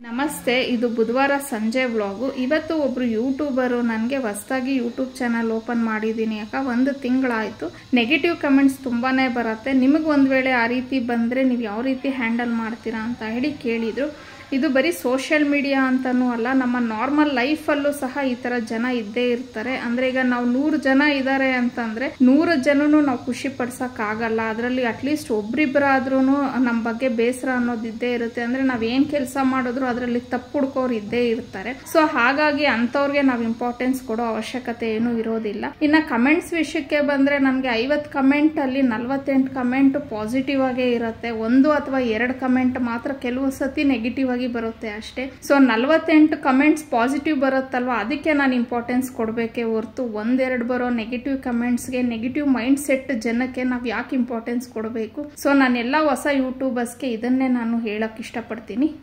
ನಮಸ್ತೆ ಇದು ಬುಧವಾರ ಸಂಜೆ ವ್ಲಾಗು ಇವತ್ತು ಒಬ್ರು ಯೂಟ್ಯೂಬರು ನನಗೆ ಹೊಸ್ದಾಗಿ ಯೂಟ್ಯೂಬ್ ಚಾನಲ್ ಓಪನ್ ಮಾಡಿದ್ದೀನಿ ಯಾಕ ಒಂದು ತಿಂಗಳಾಯಿತು ನೆಗೆಟಿವ್ ಕಮೆಂಟ್ಸ್ ತುಂಬಾ ಬರುತ್ತೆ ನಿಮಗೆ ಒಂದು ವೇಳೆ ಆ ರೀತಿ ಬಂದರೆ ನೀವು ಯಾವ ರೀತಿ ಹ್ಯಾಂಡಲ್ ಮಾಡ್ತೀರಾ ಅಂತ ಹೇಳಿ ಕೇಳಿದರು ಇದು ಬರೀ ಸೋಷಿಯಲ್ ಮೀಡಿಯಾ ಅಂತನೂ ಅಲ್ಲ ನಮ್ಮ ನಾರ್ಮಲ್ ಲೈಫಲ್ಲೂ ಸಹ ಈ ಥರ ಜನ ಇದ್ದೇ ಇರ್ತಾರೆ ಅಂದರೆ ಈಗ ನಾವು ನೂರು ಜನ ಇದ್ದಾರೆ ಅಂತಂದರೆ ನೂರು ಜನನು ನಾವು ಖುಷಿ ಪಡ್ಸೋಕ್ಕಾಗಲ್ಲ ಅದರಲ್ಲಿ ಅಟ್ಲೀಸ್ಟ್ ಒಬ್ರಿಬ್ಬರಾದ್ರೂ ನಮ್ಮ ಬಗ್ಗೆ ಬೇಸರ ಅನ್ನೋದು ಇದ್ದೇ ಇರುತ್ತೆ ಅಂದರೆ ನಾವು ಏನು ಕೆಲಸ ಮಾಡಿದ್ರು ಅದರಲ್ಲಿ ತಪ್ಪು ಹುಡ್ಕೋರು ಇದ್ದೇ ಇರ್ತಾರೆ ಸೊ ಹಾಗಾಗಿ ಅಂಥವ್ರಿಗೆ ನಾವು ಇಂಪಾರ್ಟೆನ್ಸ್ ಕೊಡೋ ಅವಶ್ಯಕತೆ ಏನೂ ಇರೋದಿಲ್ಲ ಇನ್ನು ಕಮೆಂಟ್ಸ್ ವಿಷಯಕ್ಕೆ ಬಂದರೆ ನನಗೆ ಐವತ್ತು ಕಮೆಂಟಲ್ಲಿ ನಲ್ವತ್ತೆಂಟು ಕಮೆಂಟ್ ಪಾಸಿಟಿವ್ ಆಗೇ ಇರುತ್ತೆ ಒಂದು ಅಥವಾ ಎರಡು ಕಮೆಂಟ್ ಮಾತ್ರ ಕೆಲವು ಸತಿ ನೆಗೆಟಿವ್ ಆಗಿ ಬರುತ್ತೆ ಅಷ್ಟೇ ಸೊ ನಲ್ವತ್ತೆಂಟು ಕಮೆಂಟ್ಸ್ ಪಾಸಿಟಿವ್ ಬರುತ್ತಲ್ವ ಅದಕ್ಕೆ ನಾನು ಇಂಪಾರ್ಟೆನ್ಸ್ ಕೊಡಬೇಕೇ ಹೊರತು ಒಂದೆರಡು ಬರೋ ನೆಗೆಟಿವ್ ಕಮೆಂಟ್ಸ್ಗೆ ನೆಗೆಟಿವ್ ಮೈಂಡ್ ಸೆಟ್ ಜನಕ್ಕೆ ನಾವು ಯಾಕೆ ಇಂಪಾರ್ಟೆನ್ಸ್ ಕೊಡಬೇಕು ಸೊ ನಾನೆಲ್ಲ ಹೊಸ ಯೂಟ್ಯೂಬರ್ಸ್ಗೆ ಇದನ್ನೇ ನಾನು ಹೇಳಕ್ ಇಷ್ಟಪಡ್ತೀನಿ